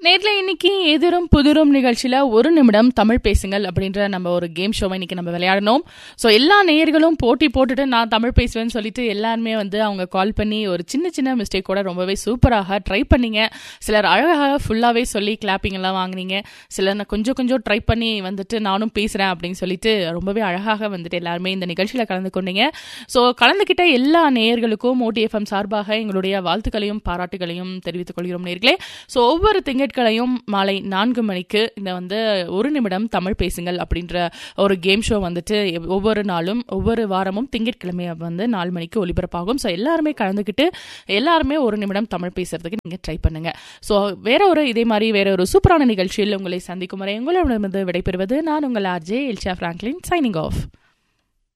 நேர்ல இன்னைக்கு எதிரும் புதிரும் நிகழ்ச்சியில ஒரு நிமிடம் தமிழ் பேசுங்கள் அப்படின்ற நம்ம ஒரு கேம் ஷோவை இன்னைக்கு நம்ம விளையாடணும் ஸோ எல்லா நேயர்களும் போட்டி போட்டுட்டு நான் தமிழ் பேசுவேன்னு சொல்லிட்டு எல்லாருமே வந்து அவங்க கால் பண்ணி ஒரு சின்ன சின்ன மிஸ்டேக் கூட ரொம்பவே சூப்பராக ட்ரை பண்ணீங்க சிலர் அழகாக ஃபுல்லாவே சொல்லி கிளாப்பிங் எல்லாம் வாங்குனீங்க சிலர் நான் கொஞ்சம் கொஞ்சம் ட்ரை பண்ணி வந்துட்டு நானும் பேசுறேன் அப்படின்னு சொல்லிட்டு ரொம்பவே அழகாக வந்துட்டு எல்லாருமே இந்த நிகழ்ச்சியில கலந்து கொண்டீங்க ஸோ கலந்துக்கிட்ட எல்லா நேயர்களுக்கும் மோட்டி எஃப்எம் சார்பாக எங்களுடைய வாழ்த்துக்களையும் பாராட்டுகளையும் தெரிவித்துக் கொள்கிறோம் நேர்களே ஸோ ஒவ்வொரு திங்கட்களையும் மாலை நான்கு மணிக்கு இந்த வந்து ஒரு நிமிடம் தமிழ் பேசுங்கள் அப்படின்ற ஒரு கேம் ஷோ வந்துட்டு எவ்- ஒவ்வொரு நாளும் ஒவ்வொரு வாரமும் திங்கட்கிழமை வந்து நாலு மணிக்கு ஒலிபரப்பாகும் ஸோ எல்லாருமே கலந்துக்கிட்டு எல்லாருமே ஒரு நிமிடம் தமிழ் பேசுறதுக்கு நீங்க ட்ரை பண்ணுங்க ஸோ வேற ஒரு இதே மாதிரி வேற ஒரு சூப்பரான நிகழ்ச்சியில் உங்களை சந்திக்கும் வரை உங்களிடமிருந்து விடைபெறுவது நான் உங்கள் RJ Elsha Franklin signing of